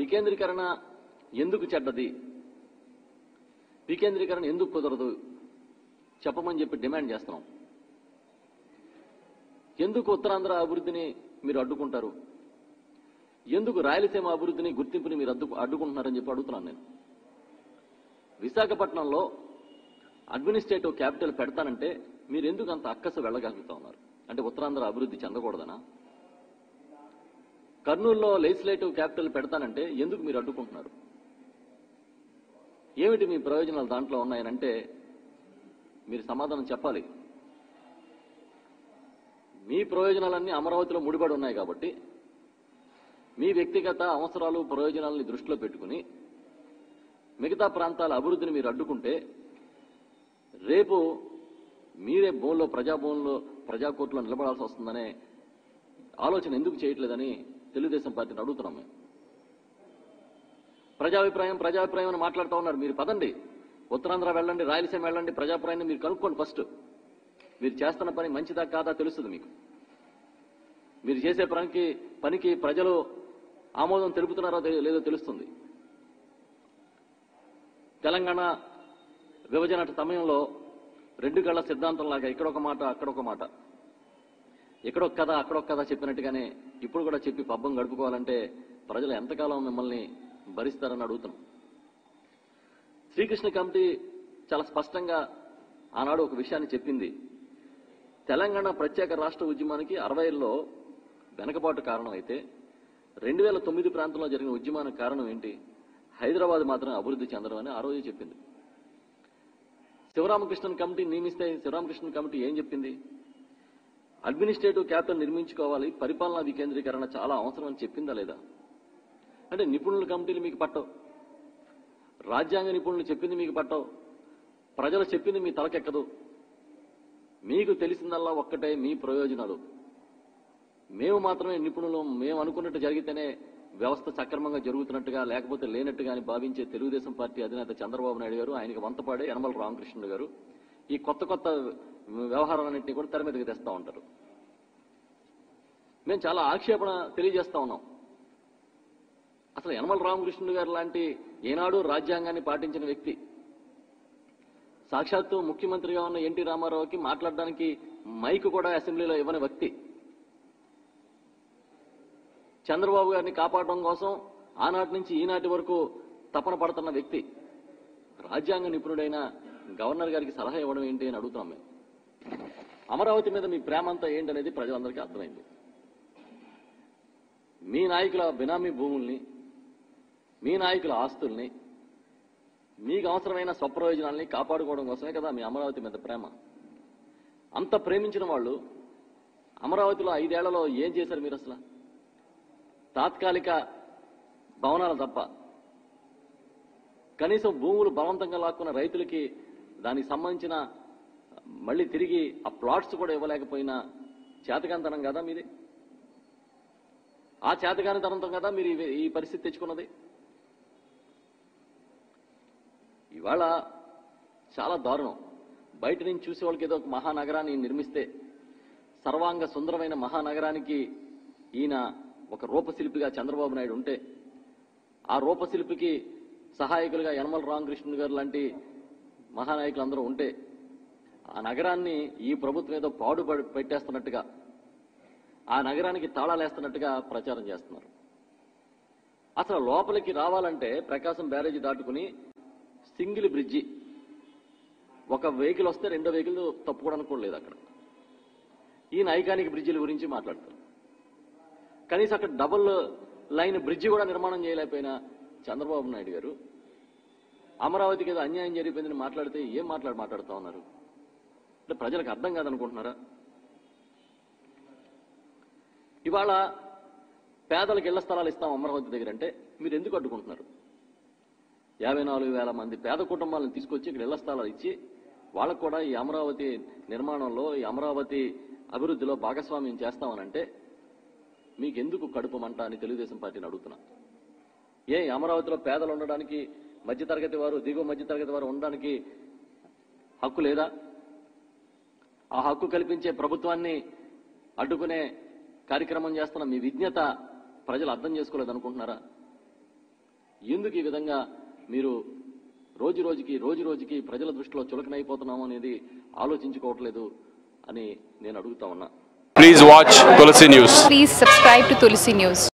వికేంద్రీకరణ ఎందుకు చెడ్డది వికేంద్రీకరణ ఎందుకు కుదరదు చెప్పమని చెప్పి డిమాండ్ చేస్తున్నాం ఎందుకు ఉత్తరాంధ్ర అభివృద్ధిని మీరు అడ్డుకుంటారు ఎందుకు రాయలసీమ అభివృద్ధిని గుర్తింపుని మీరు అడ్డు అడ్డుకుంటున్నారని చెప్పి అడుగుతున్నాను నేను విశాఖపట్నంలో అడ్మినిస్ట్రేటివ్ క్యాపిటల్ పెడతానంటే మీరు ఎందుకు అంత అక్కస వెళ్ళగలుగుతా ఉన్నారు అంటే ఉత్తరాంధ్ర అభివృద్ధి చెందకూడదనా కర్నూలులో లెజిస్లేటివ్ క్యాపిటల్ పెడతానంటే ఎందుకు మీరు అడ్డుకుంటున్నారు ఏమిటి మీ ప్రయోజనాలు దాంట్లో ఉన్నాయనంటే మీరు సమాధానం చెప్పాలి మీ ప్రయోజనాలన్నీ అమరావతిలో ముడిపడి ఉన్నాయి కాబట్టి మీ వ్యక్తిగత అవసరాలు ప్రయోజనాలని దృష్టిలో పెట్టుకుని మిగతా ప్రాంతాల అభివృద్ధిని మీరు అడ్డుకుంటే రేపు మీరే భూమిలో ప్రజాభవన్లో ప్రజాకోర్టులో నిలబడాల్సి వస్తుందనే ఆలోచన ఎందుకు చేయట్లేదని తెలుగుదేశం పార్టీని అడుగుతున్నాం మేము ప్రజాభిప్రాయం ప్రజాభిప్రాయం అని మాట్లాడుతూ ఉన్నారు మీరు పదండి ఉత్తరాంధ్ర వెళ్ళండి రాయలసీమ వెళ్ళండి ప్రజాభిప్రాయాన్ని మీరు కనుక్కోండి ఫస్ట్ మీరు చేస్తున్న పని మంచిదా కాదా తెలుస్తుంది మీకు మీరు చేసే పనికి పనికి ప్రజలు ఆమోదం తెలుపుతున్నారో తెలి- లేదో తెలుస్తుంది తెలంగాణ విభజన సమయంలో రెండు కళ్ళ సిద్ధాంతం లాగా ఇక్కడొక మాట అక్కడొక మాట ఇక్కడొక కథ అక్కడొక కథ చెప్పినట్టుగానే ఇప్పుడు కూడా చెప్పి పబ్బం గడుపుకోవాలంటే ప్రజలు ఎంతకాలం మిమ్మల్ని భరిస్తారని అడుగుతున్నాం శ్రీకృష్ణ కమిటీ చాలా స్పష్టంగా ఆనాడు ఒక విషయాన్ని చెప్పింది తెలంగాణ ప్రత్యేక రాష్ట్ర ఉద్యమానికి అరవైలో వెనకబాటు కారణం అయితే రెండు వేల తొమ్మిది ప్రాంతంలో జరిగిన ఉద్యమానికి కారణం ఏంటి హైదరాబాద్ మాత్రం అభివృద్ధి చెందడం అని ఆ రోజే చెప్పింది శివరామకృష్ణన్ కమిటీ నియమిస్తే శివరామకృష్ణన్ కమిటీ ఏం చెప్పింది అడ్మినిస్ట్రేటివ్ క్యాపిటల్ నిర్మించుకోవాలి పరిపాలనా వికేంద్రీకరణ చాలా అవసరం అని చెప్పిందా లేదా అంటే నిపుణుల కమిటీలు మీకు పట్టవు రాజ్యాంగ నిపుణులు చెప్పింది మీకు పట్టవు ప్రజలు చెప్పింది మీ తలకెక్కదు మీకు తెలిసిందల్లా ఒక్కటే మీ ప్రయోజనాలు మేము మాత్రమే నిపుణులు మేము అనుకున్నట్టు జరిగితేనే వ్యవస్థ సక్రమంగా జరుగుతున్నట్టుగా లేకపోతే లేనట్టుగా అని భావించే తెలుగుదేశం పార్టీ అధినేత చంద్రబాబు నాయుడు గారు ఆయనకి వంతపాడే యనమల రామకృష్ణుడు గారు ఈ కొత్త కొత్త వ్యవహారాలన్నింటినీ కూడా తెర మీదకి తెస్తా ఉంటారు మేము చాలా ఆక్షేపణ తెలియజేస్తా ఉన్నాం అసలు యనమల రామకృష్ణుడు గారు లాంటి ఏనాడు రాజ్యాంగాన్ని పాటించిన వ్యక్తి సాక్షాత్తు ముఖ్యమంత్రిగా ఉన్న ఎన్టీ రామారావుకి మాట్లాడడానికి మైక్ కూడా అసెంబ్లీలో ఇవ్వని వ్యక్తి చంద్రబాబు గారిని కాపాడడం కోసం ఆనాటి నుంచి ఈనాటి వరకు తపన పడుతున్న వ్యక్తి రాజ్యాంగ నిపుణుడైన గవర్నర్ గారికి సలహా ఇవ్వడం ఏంటి అని అడుగుతున్నాం మేము అమరావతి మీద మీ ప్రేమ అంతా ఏంటనేది ప్రజలందరికీ అర్థమైంది మీ నాయకుల బినామీ భూముల్ని మీ నాయకుల ఆస్తుల్ని మీకు అవసరమైన స్వప్రయోజనాల్ని కాపాడుకోవడం కోసమే కదా మీ అమరావతి మీద ప్రేమ అంత ప్రేమించిన వాళ్ళు అమరావతిలో ఐదేళ్లలో ఏం చేశారు మీరు అసలు తాత్కాలిక భవనాలు తప్ప కనీసం భూములు బలవంతంగా లాక్కున్న రైతులకి దానికి సంబంధించిన మళ్ళీ తిరిగి ఆ ప్లాట్స్ కూడా ఇవ్వలేకపోయినా చేతకాంతనం కదా మీది ఆ చేతకానితనంతో కదా మీరు ఈ- ఈ పరిస్థితి తెచ్చుకున్నది ఇవాళ చాలా దారుణం బయట నుంచి చూసే వాళ్ళకి ఏదో ఒక మహానగరాన్ని నిర్మిస్తే సర్వాంగ సుందరమైన మహానగరానికి ఈయన ఒక రూపశిల్పిగా చంద్రబాబు నాయుడు ఉంటే ఆ రూపశిల్పికి సహాయకులుగా యనమల రామకృష్ణ గారు లాంటి మహానాయకులు అందరూ ఉంటే ఆ నగరాన్ని ఈ ప్రభుత్వం ఏదో పాడు పడి- పెట్టేస్తున్నట్టుగా ఆ నగరానికి తాళాలేస్తున్నట్టుగా ప్రచారం చేస్తున్నారు అసలు లోపలికి రావాలంటే ప్రకాశం బ్యారేజీ దాటుకుని సింగిల్ బ్రిడ్జి ఒక వెహికల్ వస్తే రెండో వెహికల్ తప్పుకోవడానికి కూడా లేదు అక్కడ ఈ ఐకానిక్ బ్రిడ్జిల గురించి మాట్లాడతారు కనీసం అక్కడ డబుల్ లైన్ బ్రిడ్జి కూడా నిర్మాణం చేయలేకపోయిన చంద్రబాబు నాయుడు గారు అమరావతికి ఏదో అన్యాయం జరిగిపోయిందని మాట్లాడితే ఏం మాట్లాడి మాట్లాడుతా ఉన్నారు అంటే ప్రజలకు అర్థం కాదనుకుంటున్నారా ఇవాళ పేదలకు ఇళ్ల స్థలాలు ఇస్తాం అమరావతి దగ్గర అంటే మీరు ఎందుకు అడ్డుకుంటున్నారు యాభై నాలుగు వేల మంది పేద కుటుంబాలను తీసుకొచ్చి ఇక్కడ ఇళ్ల స్థలాలు ఇచ్చి వాళ్ళకు కూడా ఈ అమరావతి నిర్మాణంలో ఈ అమరావతి అభివృద్ధిలో భాగస్వామ్యం చేస్తామనంటే మీకు ఎందుకు కడుపు మంట అని తెలుగుదేశం పార్టీని అడుగుతున్నా ఏ ఈ అమరావతిలో పేదలు ఉండడానికి మధ్యతరగతి వారు దిగువ మధ్యతరగతి వారు ఉండడానికి హక్కు లేదా ఆ హక్కు కల్పించే ప్రభుత్వాన్ని అడ్డుకునే కార్యక్రమం చేస్తున్న మీ విజ్ఞత ప్రజలు అర్థం చేసుకోలేదు అనుకుంటున్నారా ఎందుకు ఈ విధంగా మీరు రోజు రోజుకి రోజు రోజుకి ప్రజల దృష్టిలో చులకనైపోతున్నాము అనేది ఆలోచించుకోవట్లేదు అని నేను అడుగుతా ఉన్నా Please watch Tulsi News. Please subscribe to Tulsi News.